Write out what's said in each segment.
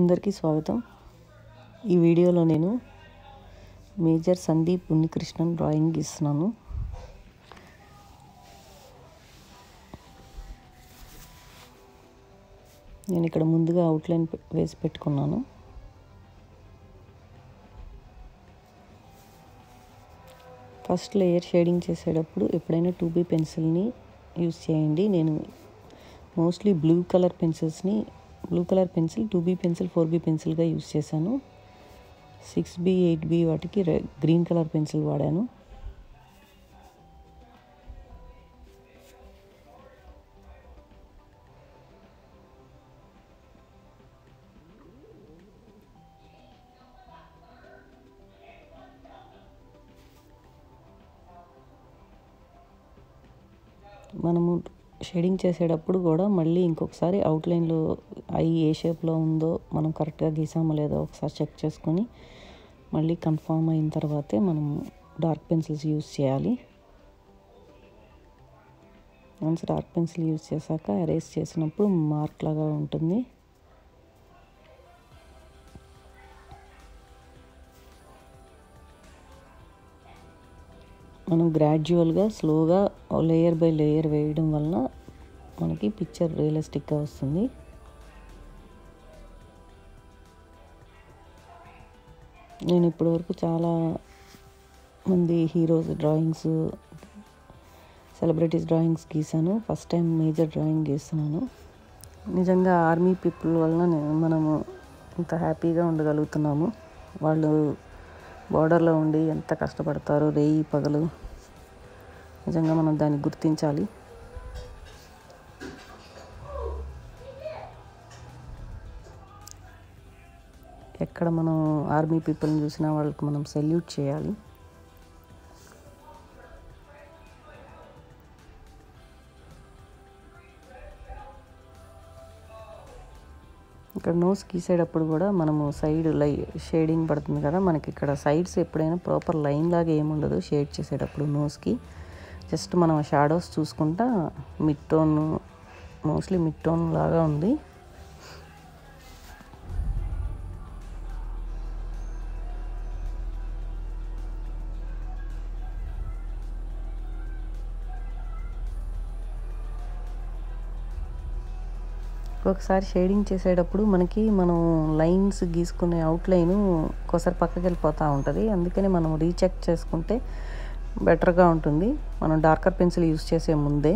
అందరికీ స్వాగతం ఈ వీడియోలో నేను మేజర్ సందీప్ ఉన్నికృష్ణన్ డ్రాయింగ్ గీస్తున్నాను నేను ఇక్కడ ముందుగా అవుట్లైన్ పె- వేసి పెట్టుకున్నాను ఫస్ట్ లేయర్ షేడింగ్ చేసేటప్పుడు ఎప్పుడైనా టూ బీ పెన్సిల్ని యూస్ చేయండి నేను మోస్ట్లీ బ్లూ కలర్ పెన్సిల్స్ని blue colour pencil two B pencil four B పెన్సిల్గా యూస్ చేశాను సిక్స్ బీ ఎయిట్ బీ వాటికి రె గ్రీన్ కలర్ పెన్సిల్ వాడాను మనము షేడింగ్ చేసేటప్పుడు కూడా మళ్ళీ ఇంకొకసారి అవుట్లైన్లో ఐ ఏ షేప్లో ఉందో మనం కరెక్ట్గా గీసామో లేదో ఒకసారి చెక్ చేసుకొని మళ్ళీ కన్ఫామ్ అయిన తర్వాతే మనం డార్క్ పెన్సిల్స్ యూస్ చేయాలి వన్స్ డార్క్ పెన్సిల్ యూస్ చేశాక ఎరేస్ చేసినప్పుడు మార్క్ లాగా ఉంటుంది మనం గ్రాడ్యువల్గా స్లోగా లేయర్ బై లేయర్ వేయడం వలన మనకి పిక్చర్ రియలిస్టిక్గా వస్తుంది నేను ఇప్పటివరకు చాలా మంది హీరోస్ డ్రాయింగ్స్ సెలబ్రిటీస్ డ్రాయింగ్స్ గీసాను ఫస్ట్ టైం మేజర్ డ్రాయింగ్ గీస్తున్నాను నిజంగా ఆర్మీ పీపుల్ వలన నేను మనము ఇంత హ్యాపీగా ఉండగలుగుతున్నాము వాళ్ళు బార్డర్లో ఉండి ఎంత కష్టపడతారో రేయి పగలు నిజంగా మనం దాన్ని గుర్తించాలి ఎక్కడ మనం ఆర్మీ పీపుల్ని చూసినా వాళ్ళకి మనం సెల్యూట్ చేయాలి ఇక్కడ నోస్ గీసేటప్పుడు కూడా మనము సైడ్ లై షేడింగ్ పడుతుంది కదా మనకి ఇక్కడ సైడ్స్ ఎప్పుడైనా ప్రాపర్ లైన్ లాగా ఏముండదు షేడ్ చేసేటప్పుడు నోస్కి జస్ట్ మనం షాడోస్ చూసుకుంటా mid tone mostly mid tone లాగా ఉంది ఒకసారి షేడింగ్ చేసేటప్పుడు మనకి మనం లైన్స్ గీసుకునే అవుట్లైన్ ఒకసారి పక్కకి వెళ్ళిపోతూ ఉంటుంది అందుకని మనం రీచెక్ చేసుకుంటే బెటర్గా ఉంటుంది మనం డార్కర్ పెన్సిల్ యూస్ చేసే ముందే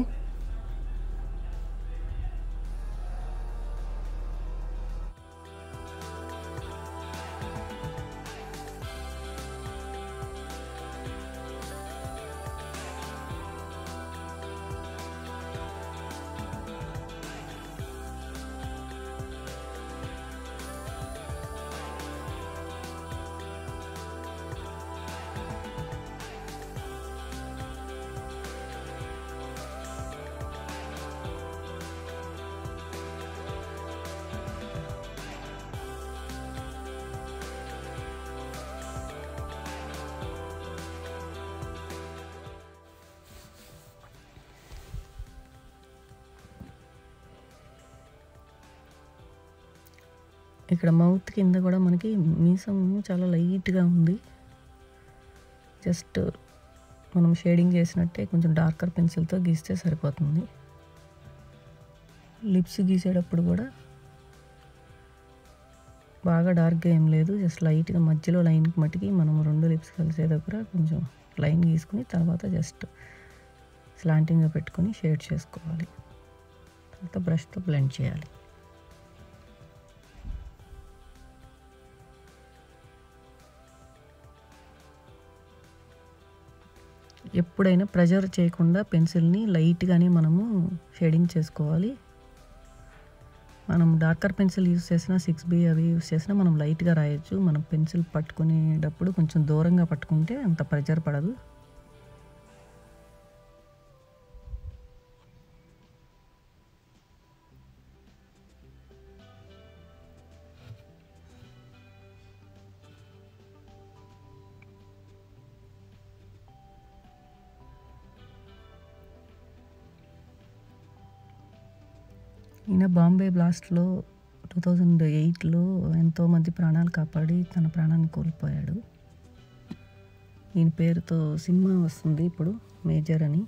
ఇక్కడ మౌత్ కింద కూడా మనకి మీసం చాలా లైట్గా ఉంది జస్ట్ మనం షేడింగ్ చేసినట్టే కొంచెం డార్కర్ పెన్సిల్తో గీస్తే సరిపోతుంది లిప్స్ గీసేటప్పుడు కూడా బాగా డార్క్గా ఏం లేదు జస్ట్ లైట్గా మధ్యలో లైన్కి మట్టికి మనం రెండు లిప్స్ కలిసే దగ్గర కొంచెం లైన్ గీసుకుని తర్వాత జస్ట్ స్లాంటింగ్గా పెట్టుకొని షేడ్ చేసుకోవాలి తర్వాత బ్రష్తో బ్లెండ్ చేయాలి ఎప్పుడైనా ప్రెజర్ చేయకుండా పెన్సిల్ని లైట్గానే మనము షేడింగ్ చేసుకోవాలి మనం డార్కర్ పెన్సిల్ యూస్ చేసినా సిక్స్ బి అవి యూస్ చేసినా మనం లైట్గా రాయొచ్చు మనం పెన్సిల్ పట్టుకునేటప్పుడు కొంచెం దూరంగా పట్టుకుంటే అంత ప్రెజర్ పడదు ఈయన బాంబే బ్లాస్ట్లో టూ థౌజండ్ ఎయిట్లో ఎంతోమంది ప్రాణాలు కాపాడి తన ప్రాణాన్ని కోల్పోయాడు ఈయన పేరుతో సినిమా వస్తుంది ఇప్పుడు మేజర్ అని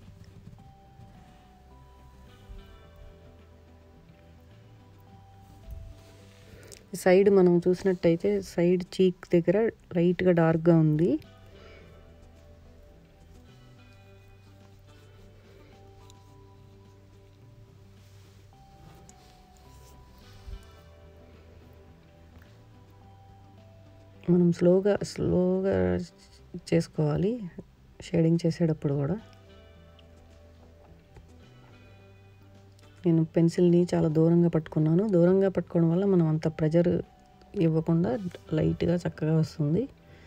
సైడ్ మనం చూసినట్టయితే సైడ్ చీక్ దగ్గర లైట్గా డార్క్గా ఉంది మనం స్లోగా స్లోగా చేసుకోవాలి షేడింగ్ చేసేటప్పుడు కూడా నేను పెన్సిల్ని చాలా దూరంగా పట్టుకున్నాను దూరంగా పట్టుకోవడం వల్ల మనం అంత ప్రెజర్ ఇవ్వకుండా లైట్గా చక్కగా వస్తుంది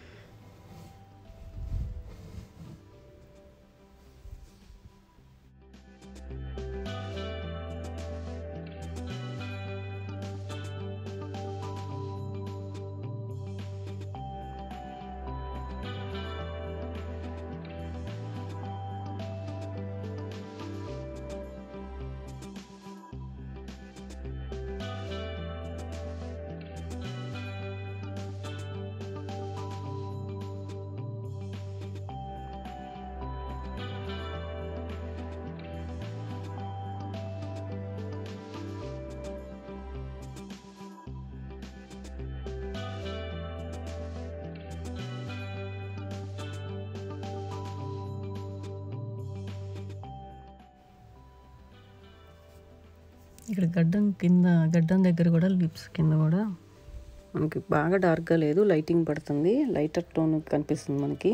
ఇక్కడ గడ్డం కింద గడ్డం దగ్గర కూడా లిప్స్ కింద కూడా మనకి బాగా డార్క్గా లేదు లైటింగ్ పడుతుంది లైటర్ టోన్ కనిపిస్తుంది మనకి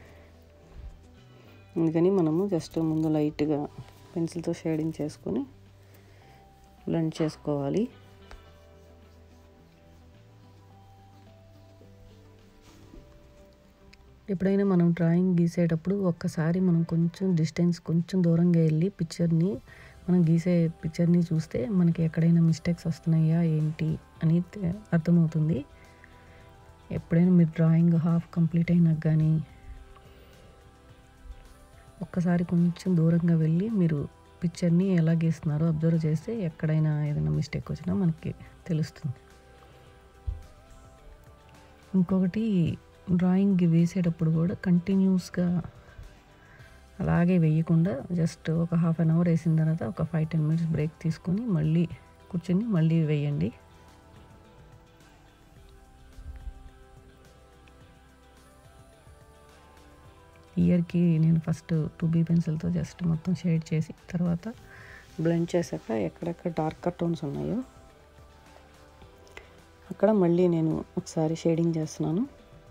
అందుకని మనము జస్ట్ ముందు లైట్గా పెన్సిల్తో షేడింగ్ చేసుకొని బ్లెండ్ చేసుకోవాలి ఎప్పుడైనా మనం డ్రాయింగ్ గీసేటప్పుడు ఒక్కసారి మనం కొంచెం డిస్టెన్స్ కొంచెం దూరంగా వెళ్ళి పిక్చర్ని మనం గీసే పిక్చర్ని చూస్తే మనకి ఎక్కడైనా మిస్టేక్స్ వస్తున్నాయా ఏంటి అని తె- అర్థమవుతుంది ఎప్పుడైనా మీరు డ్రాయింగ్ హాఫ్ కంప్లీట్ అయినాక కానీ ఒక్కసారి కొంచెం దూరంగా వెళ్ళి మీరు పిక్చర్ని ఎలా గీస్తున్నారో అబ్జర్వ్ చేస్తే ఎక్కడైనా ఏదైనా మిస్టేక్ వచ్చినా మనకి తెలుస్తుంది ఇంకొకటి డ్రాయింగ్ వేసేటప్పుడు కూడా కంటిన్యూస్గా అలాగే వేయకుండా జస్ట్ ఒక హాఫ్ అన్ అవర్ వేసిన తర్వాత ఒక ఫైవ్ టెన్ మినిట్స్ బ్రేక్ తీసుకొని మళ్ళీ కూర్చొని మళ్ళీ వేయండి ఇయర్కి నేను ఫస్ట్ టూ బీ పెన్సిల్తో జస్ట్ మొత్తం షేడ్ చేసి తర్వాత బ్లెండ్ చేశాక ఎక్కడెక్కడ డార్కర్ టోన్స్ ఉన్నాయో అక్కడ మళ్ళీ నేను ఒకసారి షేడింగ్ చేస్తున్నాను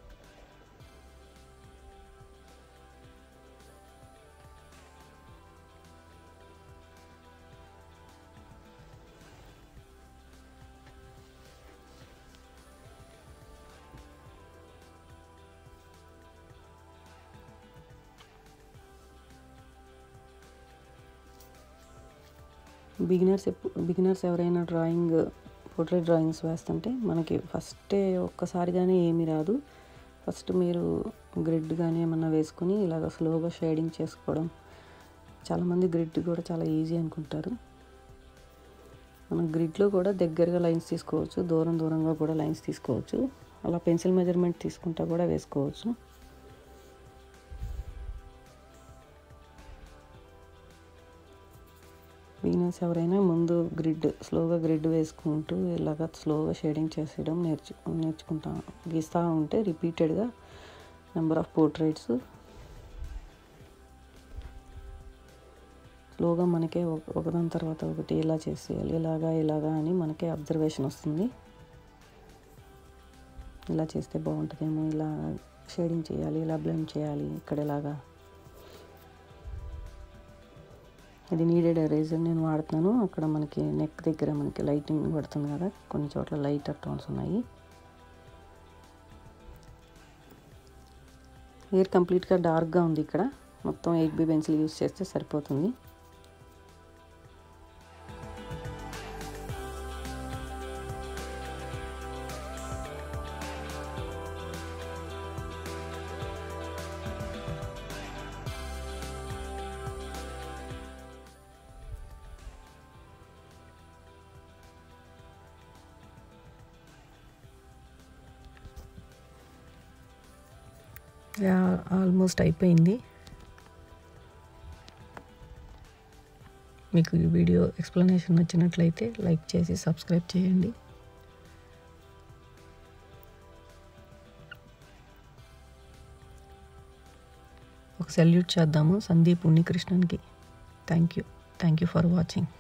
బిగినర్స్ బిగినర్స్ ఎవరైనా డ్రాయింగ్ పోర్ట్రేట్ డ్రాయింగ్స్ వేస్తుంటే మనకి ఫస్టే ఒక్కసారిగానే ఏమీ రాదు ఫస్ట్ మీరు గ్రిడ్ కానీ ఏమన్నా వేసుకుని ఇలాగ స్లోగా షేడింగ్ చేసుకోవడం చాలామంది గ్రిడ్ కూడా చాలా ఈజీ అనుకుంటారు మనం గ్రిడ్లో కూడా దగ్గరగా లైన్స్ తీసుకోవచ్చు దూరం దూరంగా కూడా లైన్స్ తీసుకోవచ్చు అలా పెన్సిల్ మెజర్మెంట్ తీసుకుంటా కూడా వేసుకోవచ్చు బిగినర్స్ ఎవరైనా ముందు గ్రిడ్ స్లోగా గ్రిడ్ వేసుకుంటూ ఇలాగ స్లోగా షేడింగ్ చేసేయడం నేర్చు నేర్చుకుంటా గీస్తూ ఉంటే రిపీటెడ్గా నెంబర్ ఆఫ్ పోర్ట్రేట్స్ స్లోగా మనకే ఒక- ఒకదాని తర్వాత ఒకటి ఇలా చేసేయాలి ఇలాగా ఇలాగా అని మనకే అబ్జర్వేషన్ వస్తుంది ఇలా చేస్తే బాగుంటుందేమో ఇలా షేడింగ్ చేయాలి ఇలా బ్లెండ్ చేయాలి ఇక్కడ ఇలాగా ఇది నీడెడ్ ఎరేజర్ నేను వాడుతున్నాను అక్కడ మనకి నెక్ దగ్గర మనకి లైటింగ్ పడుతుంది కదా కొన్ని చోట్ల లైట్ టోన్స్ ఉన్నాయి హెయిర్ కంప్లీట్గా డార్క్గా ఉంది ఇక్కడ మొత్తం ఎయిట్ బి పెన్సిల్ యూస్ చేస్తే సరిపోతుంది యా ఆల్మోస్ట్ అయిపోయింది మీకు ఈ వీడియో ఎక్స్ప్లెనేషన్ నచ్చినట్లయితే లైక్ చేసి సబ్స్క్రైబ్ చేయండి ఒక సెల్యూట్ చేద్దాము సందీప్ ఉన్నికృష్ణన్కి thank you thank you for watching